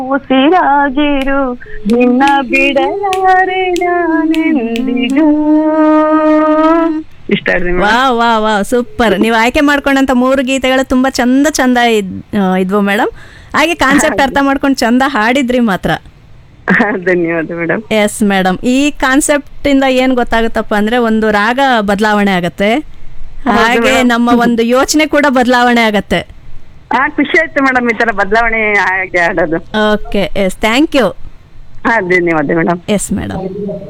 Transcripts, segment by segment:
ಉಸಿರಾಗಿರು ನಿನ್ನ ಬಿಡಲಾರೆ ನಾನೆಂದಿಗೂ ಇಷ್ಟ ಆಡ್ರಿ ವಾ ವಾ ವಾ ಸೂಪರ್ ನೀವು ಆಯ್ಕೆ ಮಾಡ್ಕೊಂಡಂತ ಮೂರು ಗೀತೆಗಳು ತುಂಬಾ ಚಂದ ಚಂದ ಇದ್ ಆ, ಇದ್ವು ಮೇಡಮ್ ಹಾಗೆ ಕಾನ್ಸೆಪ್ಟ್ ಅರ್ಥ ಮಾಡ್ಕೊಂಡು ಚಂದ ಹಾಡಿದ್ರಿ ಮಾತ್ರ ಧನ್ಯವಾದ ಮೇಡಮ್ ಎಸ್ ಮೇಡಮ್ ಈ ಕಾನ್ಸೆಪ್ಟ್ ಇಂದ ಏನ್ ಗೊತ್ತಾಗುತ್ತಪ್ಪ ಅಂದ್ರೆ ಒಂದು ರಾಗ ಬದಲಾವಣೆ ಆಗತ್ತೆ ಹಾಗೆ ನಮ್ಮ ಒಂದು ಯೋಚನೆ ಕೂಡ ಬದಲಾವಣೆ ಆಗತ್ತೆ ಹಾ ಖುಷಿ ಆಯ್ತು ಮೇಡಮ್ ಈ ತರ ಬದಲಾವಣೆ ಆಗಿ ಆಡೋದು ಓಕೆ ಎಸ್ ಥ್ಯಾಂಕ್ ಯು ಹಾ ಧನ್ಯವಾದ ಮೇಡಮ್ ಎಸ್ ಮೇಡಮ್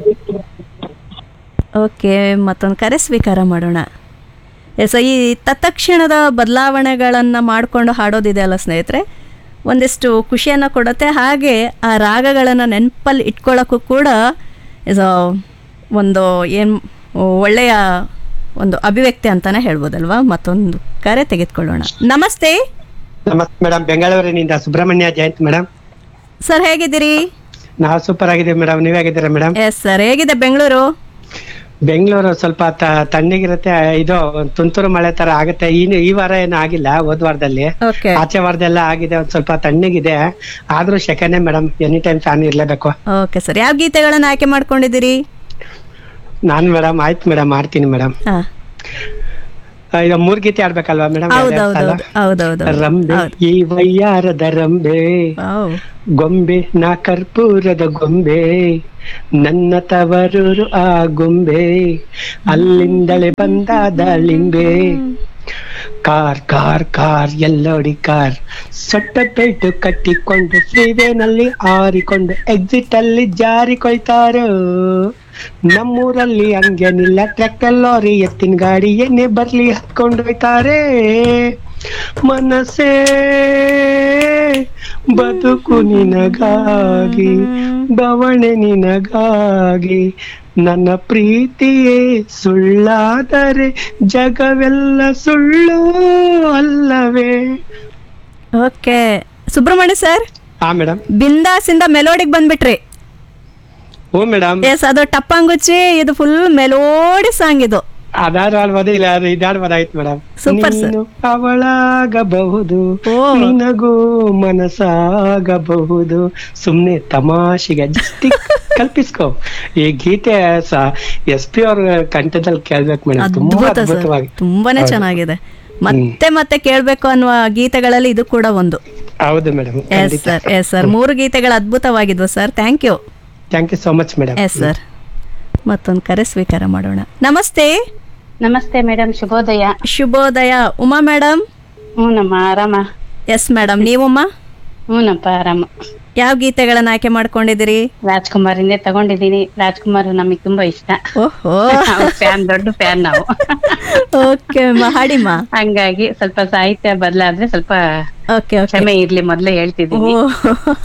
ಓಕೆ ಮತ್ತೊಂದು ಕರೆ ಸ್ವೀಕಾರ ಮಾಡೋಣ ಎಸ್ ಈ ತತ್ಕ್ಷಣದ ಬದಲಾವಣೆಗಳನ್ನು ಮಾಡಿಕೊಂಡು ಹಾಡೋದಿದೆ ಅಲ್ಲ ಸ್ನೇಹಿತರೆ ಒಂದಿಷ್ಟು ಖುಷಿಯನ್ನು ಕೊಡುತ್ತೆ ಹಾಗೆ ಆ ರಾಗಗಳನ್ನು ನೆನಪಲ್ಲಿ ಇಟ್ಕೊಳ್ಳೋಕ್ಕೂ ಕೂಡ is a ಒಂದು ಏನು ಒಳ್ಳೆಯ ಒಂದು ಅಭಿವ್ಯಕ್ತಿ ಅಂತಲೇ ಹೇಳ್ಬೋದಲ್ವಾ ಮತ್ತೊಂದು ಕರೆ ತೆಗೆದುಕೊಳ್ಳೋಣ ನಮಸ್ತೆ ನಮಸ್ತೆ ಮೇಡಮ್ ಬೆಂಗಳೂರಿನಿಂದ ಸುಬ್ರಹ್ಮಣ್ಯ ಜಯಂತ್ ಮೇಡಮ್ ಸರ್ ಹೇಗಿದ್ದೀರಿ ನಾವು ಸೂಪರ್ ಆಗಿದ್ದೀವಿ ಮೇಡಮ್ ನೀವ್ ಹೇಗಿದ್ದೀರಾ ಮೇಡಮ್ ಎಸ್ ಸರ್ ಹೇಗಿದೆ ಬೆಂಗಳೂರು ಬೆಂಗಳೂರು ಸ್ವಲ್ಪ ತ- ತಣ್ಣಗಿರುತ್ತೆ ಇದು ತುಂತುರು ಮಳೆ ತರ ಆಗುತ್ತೆ ಈ ಈ ವಾರ ಏನು ಆಗಿಲ್ಲ ಹೋದ್ ವಾರದಲ್ಲಿ ಓಕೆ ಆಚೆ ವಾರದೆಲ್ಲ ಆಗಿದೆ ಒಂದ್ ಸ್ವಲ್ಪ ತಣ್ಣಗಿದೆ ಆದ್ರೂ second madam any time fan ಇರ್ಲೇಬೇಕು ಓಕೆ ಸರ್ ಯಾವ ಗೀತೆಗಳನ್ನು ಆಯ್ಕೆ ಮಾಡ್ಕೊಂಡಿದ್ದೀರಿ ನಾನ್ ಮೇಡಮ್ ಆಯ್ತು ಮೇಡಮ್ ಮಾಡ್ತೀನಿ ಮೇಡಮ್ ಹಾ ಈಗ ಮೂರ್ ಗೀತೆ ಆಡ್ಬೇಕಲ್ವಾ ಮೇಡಮ್ ಹೌದೌದು ಹೌದೌದು ರಂಬೆ ಈ ವಯ್ಯಾರದ ರಂಬೆ ಗೊಂಬೆ ನಾ ಕರ್ಪೂರದ ಗೊಂಬೆ ನನ್ನ ತವರೂರು ಆ ಗೊಂಬೆ ಅಲ್ಲಿಂದಲೇ ಬಂದ ದಾಳಿಂಬೆ ಕಾರ್ ಕಾರ್ ಕಾರ್ ಎಲ್ಲೋಡಿ ಕಾರ್ ಸೊಟ್ಟ ಬೆಲ್ಟ್ ಕಟ್ಟಿಕೊಂಡು ಫ್ರೀವೇನಲ್ಲಿ ಆರಿಕೊಂಡು ಎಕ್ಸಿಟ್ ಅಲ್ಲಿ ಜಾರಿಕೊಳ್ತಾರೋ ನಮ್ಮೂರಲ್ಲಿ ಹಂಗೇನಿಲ್ಲ ಟ್ರ್ಯಾಕ್ಟರ್ ಲಾರಿ ಎತ್ತಿನ ಗಾಡಿ ಏನೇ ಬರ್ಲಿ ಹತ್ಕೊಂಡು ಹೋಯ್ತಾರೆ ಮನಸ್ಸೇ ಬದುಕು ನಿನಗಾಗಿ ಬವಣೆ ನಿನಗಾಗಿ ನನ್ನ ಪ್ರೀತಿಯೇ ಸುಳ್ಳಾದರೆ ಜಗವೆಲ್ಲ ಸುಳ್ಳು ಅಲ್ಲವೇ ಓಕೆ ಸುಬ್ರಹ್ಮಣ್ಯ ಸರ್ ಹಾ ಮೇಡಮ್ ಬಿಂದಾಸಿಂದ ಮೆಲೋಡಿಗೆ ಬಂದ್ಬಿಟ್ರಿ ಹ್ಞೂ ಮೇಡಮ್ ಎಸ್ ಅದು ಟಪ್ಪಂಗುಚ್ಚಿ ಇದು ಫುಲ್ ಮೆಲೋಡಿ ಸಾಂಗ್ ಇದು ಅದಾರು ಆಡ್ಬೋದು ಇಲ್ಲ ಅದು ಇದಾಡ್ಬೋದಾಯ್ತು ಮೇಡಮ್ Super, sir. ನೀನು ಅವಳಾಗಬಹುದು ಓ. ನಿನಗೂ ಮನಸ್ಸಾಗಬಹುದು ಸುಮ್ನೆ ತಮಾಷೆಗೆ ಜಸ್ಟ್ ಕಲ್ಪಿಸ್ಕೋ ಈ ಗೀತೆ ಎಸ್ ಪಿ ಅವ್ರ ಕಂಠದಲ್ಲಿ ಕೇಳ್ಬೇಕು ಮೇಡಮ್ ತುಂಬಾ ಅದ್ಭುತ ಸರ್ ಅದ್ಭುತವಾಗಿ ತುಂಬಾನೇ ಹೌದು. ಚೆನ್ನಾಗಿದೆ ಮತ್ತೆ ಮತ್ತೆ ಕೇಳ್ಬೇಕು ಅನ್ನುವ ಗೀತೆಗಳಲ್ಲಿ ಇದು ಕೂಡ ಒಂದು ಹೌದು madam yes sir yes sir ಮೂರು ಗೀತೆಗಳು ಅದ್ಭುತವಾಗಿದ್ವು sir thank you thank you so much madam yes sir ಮತ್ತೊಂದು ಕರೆ ಸ್ವೀಕಾರ ಮಾಡೋಣ ನಮಸ್ತೆ ನಮಸ್ತೆ ಮೇಡಮ್ ಶುಭೋದಯ ಶುಭೋದಯ ಉಮಾ ಮೇಡಮ್ ಹ್ಞೂನಮ್ಮ ಆರಾಮ ಎಸ್ ಮೇಡಮ್ ನೀವಮ್ಮ ಹ್ಞೂನಪ್ಪ ಆರಾಮ ಯಾವ ಗೀತೆಗಳನ್ನ ಆಯ್ಕೆ ಮಾಡ್ಕೊಂಡಿದ್ದೀರಿ ರಾಜ್ಕುಮಾರಿಂದೇ ತಗೊಂಡಿದ್ದೀನಿ ರಾಜ್ಕುಮಾರ್ ನಮಗೆ ತುಂಬಾ ಇಷ್ಟ ಓಹೋ ಫ್ಯಾನ್ ದೊಡ್ಡ ಫ್ಯಾನ್ ನಾವು ಓಕೆ ಹಾಡಿಮ್ಮ ಹಂಗಾಗಿ ಸ್ವಲ್ಪ ಸಾಹಿತ್ಯ ಬದಲಾದ್ರೆ ಸ್ವಲ್ಪ ಓಕೆ ಓಕೆ ಕ್ಷಮೆ ಇರ್ಲಿ ಮೊದ್ಲೇ ಹೇಳ್ತಿದ್ದೀನಿ ಓ